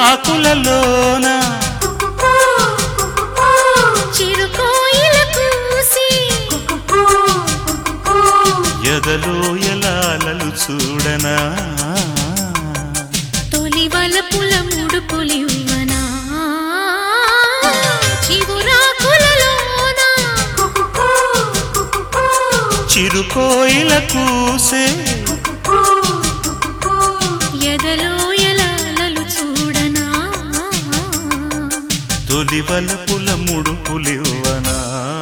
చిగురాకులలోన చిరుకోయిల కూసి ఎదలో ఎలాలలు చూడనా తొలి వలపుల ముడుపులివ్వనా చిగురాకులలోన చిరుకోయిల కూసే ఎదలో ఎలాలలు చూడనా తొలి వలపుల ముడుపులివ్వనా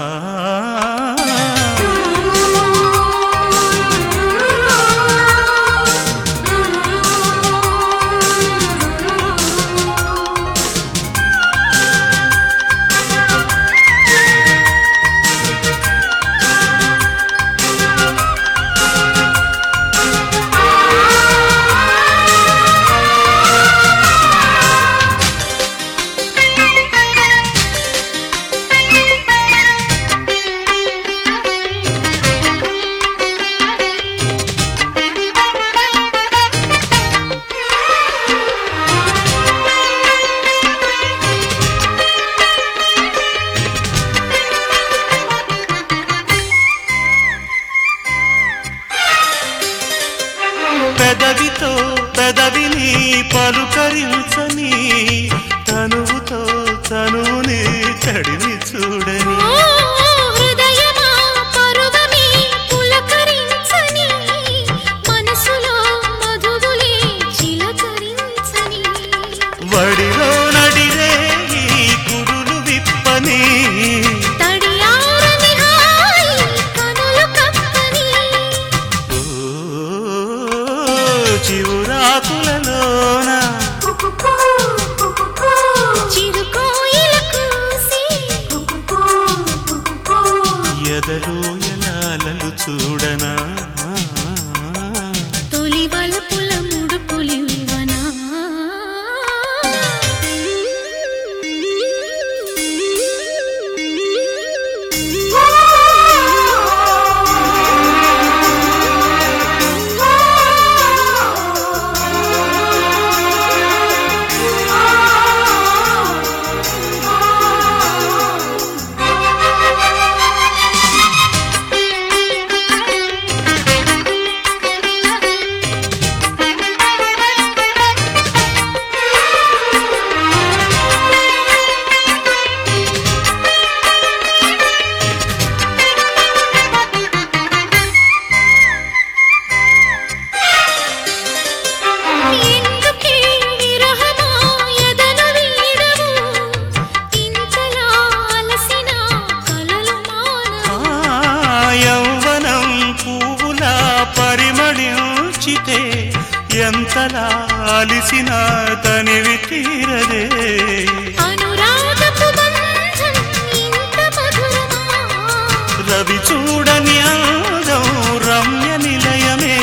పెదవితో పెదవిని పలుకరించని తనువుతో తనువుని తడిని చూడని ఓ హృదయమా పరువమే పులకరించని మనసులో మధువులే చిలకరించని వడిలో నడిరే ఈ కురులు విప్పని తడియారని హాయి కనులు కప్పని ఓ చివురాకులలోన చిరుకోయిల కూసి ఎదలో ఎలాలలు చూడనా తొలి వలపుల ముడుపులివ్వనా ఎందుకే విరహమా ఎదను వీడవు ఇంతలా అలసిన కలలు మానవు ఆ యౌవనం పువ్వులా పరిమళించితే ఎంతలా అలిసిన తనివి తీరదే అనురాగపు బంధం ఇంత మధురమా రవి చూడని అందం రమ్య నిలయమే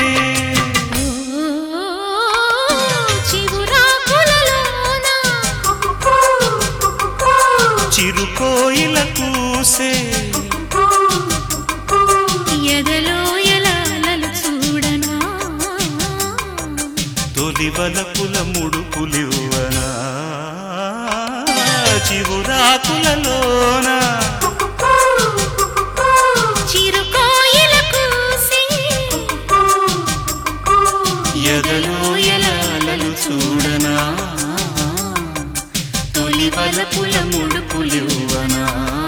ఓ చిగురాకులలోన చిరుకోయిల కూసే ఎదలో ఎలాలలు చూడనా తొలి వలపుల ముడుపులివ్వనా చివురాకులలోన చిరుకోయిల కూసి ఎదలో ఎలాలలు చూడనా తొలి వలపుల ముడుపులివ్వనా